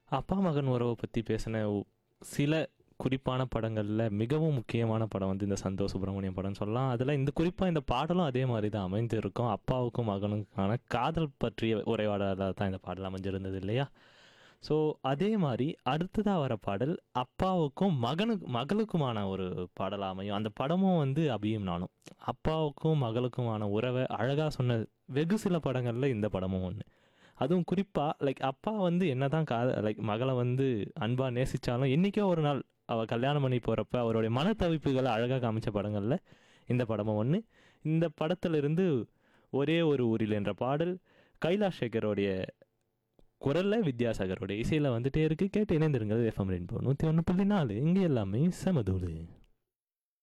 அப்பா மகன் உறவை பற்றி பேசின ஒ- சில குறிப்பான படங்களில் மிகவும் முக்கியமான படம் வந்து இந்த சந்தோஷ் சுப்பிரமணியம் படம் சொல்லலாம் அதில் இந்த குறிப்பாக இந்த பாடலும் அதே மாதிரி தான் அமைஞ்சிருக்கும் அப்பாவுக்கும் மகனுக்கான காதல் பற்றிய உரையாடலாக தான் இந்த பாடல் அமைஞ்சிருந்தது இல்லையா ஸோ அதே மாதிரி அடுத்ததாக வர பாடல் அப்பாவுக்கும் மகனுக்கு மகளுக்குமான ஒரு பாடல் அமையும் அந்த படமும் வந்து அபியும் நானும் அப்பாவுக்கும் மகளுக்குமான உறவை அழகாக சொன்ன வெகு சில படங்களில் இந்த படமும் ஒன்று அதுவும் குறிப்பாக லைக் அப்பா வந்து என்னதான் காத லைக் மகளை வந்து அன்பாக நேசித்தாலும் என்றைக்கோ ஒரு நாள் அவள் கல்யாணம் பண்ணி போகிறப்ப அவருடைய மனத்தவிப்புகளை அழகாக காமிச்ச படங்களில் இந்த படமும் ஒன்று இந்த படத்திலிருந்து ஒரே ஒரு ஊரில் என்ற பாடல் கைலாஷ் சேகரோடைய குரலில் வித்யாசாகரோட இசையில் வந்துட்டே இருக்கு கேட்டு இணைந்திருங்கள் எஃப்எம் ரெயின்போ நூற்றி ஒன்று புள்ளி நாலு இங்கே எல்லாமே சமதூளு